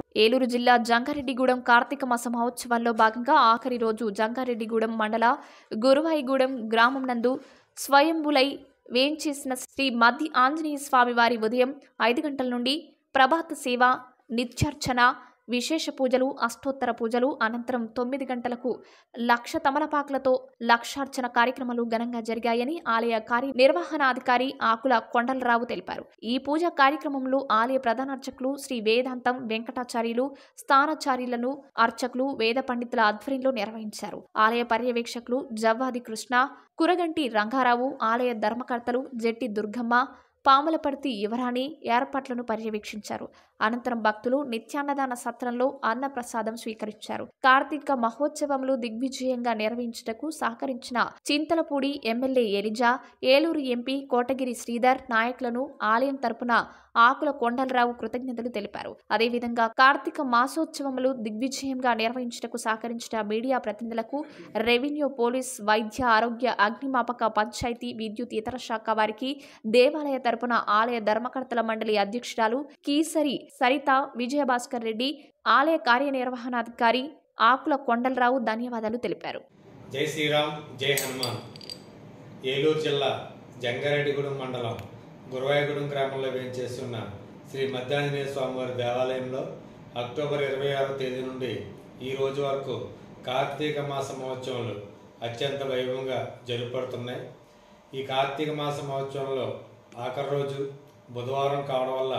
ఏలూరు జిల్లా జంగారెడ్డిగూడెం కార్తీక మాస మహోత్సవాల్లో భాగంగా ఆఖరి రోజు జంగారెడ్డిగూడెం మండల గురువాయిగూడెం గ్రామం నందు స్వయంభులై వేంచేసిన శ్రీ మద్ది ఆంజనేయ స్వామి వారి ఉదయం ఐదు గంటల నుండి ప్రభాత సేవ నిత్యార్చన విశేష పూజలు అష్టోత్తర పూజలు అనంతరం తొమ్మిది గంటలకు లక్ష తమలపాకులతో లక్షార్చన కార్యక్రమాలు ఘనంగా జరిగాయని ఆలయ కార్యనిర్వహణాధికారి ఆకుల కొండలరావు తెలిపారు ఈ పూజ కార్యక్రమంలో ఆలయ ప్రధాన అర్చకులు శ్రీ వేదాంతం వెంకటాచార్యులు స్థానాచార్యులను అర్చకులు వేద పండితుల ఆధ్వర్యంలో నిర్వహించారు ఆలయ పర్యవేక్షకులు జవ్వాది కృష్ణ కురగంటి రంగారావు ఆలయ ధర్మకర్తలు జెట్టి దుర్గమ్మ పాములపర్తి యువరాణి ఏర్పాట్లను పర్యవేక్షించారు అనంతరం భక్తులు నిత్యాన్నదాన సత్రంలో అన్న ప్రసాదం స్వీకరించారు కార్తీక మహోత్సవములు దిగ్విజయంగా నిర్వహించుటకు సహకరించిన చింతలపూడి ఎమ్మెల్యే ఎలిజా ఏలూరు ఎంపీ కోటగిరి శ్రీధర్ నాయకులను ఆలయం తరపున ఆకుల కొండలరావు కృతజ్ఞతలు తెలిపారు అదేవిధంగా కార్తీక మాసోత్సవములు దిగ్విజయంగా నిర్వహించుటకు సహకరించిన మీడియా ప్రతినిధులకు రెవెన్యూ పోలీస్ వైద్య ఆరోగ్య అగ్నిమాపక పంచాయతీ విద్యుత్ ఇతర శాఖ వారికి దేవాలయ తరపున ఆలయ ధర్మకర్తల మండలి అధ్యక్షురాలు కీసరి సరిత విజయభాస్కర్ రెడ్డి ఆలయ కార్యనిర్వహణాధికారి ఆకుల కొండలరావు ధన్యవాదాలు తెలిపారు జై శ్రీరామ్ జై హనుమాన్ ఏలూరు జిల్లా జంగారెడ్డిగూడెం మండలం గురవాయగూడెం గ్రామంలో వేంచేస్తున్న శ్రీ మధ్యాహ్నజనేయ స్వామివారి దేవాలయంలో అక్టోబర్ ఇరవై ఆరో తేదీ నుండి ఈ రోజు వరకు కార్తీక మాస మహోత్సవాలు అత్యంత వైభవంగా జరుపబడుతున్నాయి ఈ కార్తీక మాస మహోత్సవంలో ఆఖరి రోజు బుధవారం కావడం వల్ల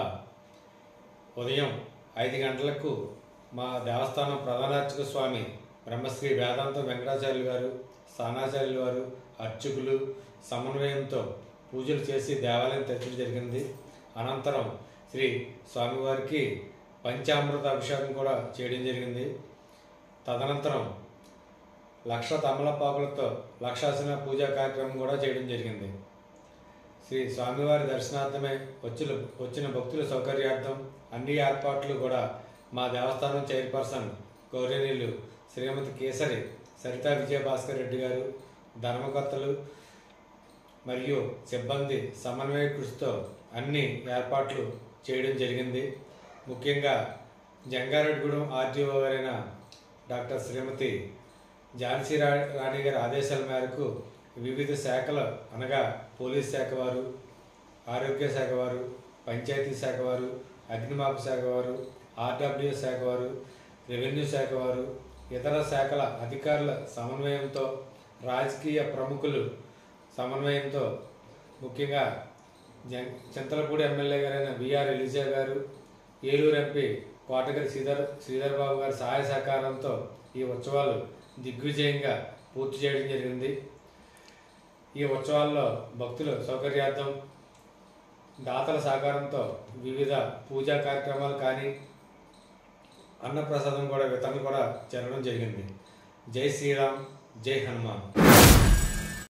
ఉదయం ఐదు గంటలకు మా దేవస్థానం ప్రధానార్చక స్వామి బ్రహ్మశ్రీ వేదాంత వెంకటాచార్యులు గారు స్థానాచార్యులు వారు అర్చకులు సమన్వయంతో పూజలు చేసి దేవాలయం తెచ్చడం జరిగింది అనంతరం శ్రీ స్వామివారికి పంచామృత అభిషేకం కూడా చేయడం జరిగింది తదనంతరం లక్ష తమలపాకులతో లక్షాసన పూజా కార్యక్రమం కూడా చేయడం జరిగింది శ్రీ స్వామివారి దర్శనార్థమే వచ్చిన వచ్చిన భక్తుల సౌకర్యార్థం అన్ని ఏర్పాట్లు కూడా మా దేవస్థానం చైర్పర్సన్ గౌరవనీయులు శ్రీమతి కేసరి సరితా విజయభాస్కర్ రెడ్డి గారు ధర్మకర్తలు మరియు సిబ్బంది సమన్వయ కృషితో అన్ని ఏర్పాట్లు చేయడం జరిగింది ముఖ్యంగా జంగారెడ్డిగూడెం ఆర్టీఓ గారైన డాక్టర్ శ్రీమతి ఝాన్సీ రా రాణి గారి ఆదేశాల మేరకు వివిధ శాఖలు అనగా పోలీస్ శాఖ వారు ఆరోగ్య శాఖ వారు పంచాయతీ శాఖ వారు అగ్నిమాప శాఖ వారు ఆర్డబ్ల్యూ శాఖ వారు రెవెన్యూ శాఖ వారు ఇతర శాఖల అధికారుల సమన్వయంతో రాజకీయ ప్రముఖులు సమన్వయంతో ముఖ్యంగా జం- చింతలపూడి ఎమ్మెల్యే గారైన విఆర్ ఎలిజా గారు ఏలూరు ఎంపీ కోటగిరి శ్రీధర్ శ్రీధర్ బాబు గారి సహాయ సహకారంతో ఈ ఉత్సవాలు దిగ్విజయంగా పూర్తి చేయడం జరిగింది ఈ ఉత్సవాల్లో భక్తుల సౌకర్యార్థం దాతల సహకారంతో వివిధ పూజా కార్యక్రమాలు కానీ అన్నప్రసాదం కూడా వితరణ కూడా జరగడం జరిగింది జై శ్రీరామ్ జై హనుమాన్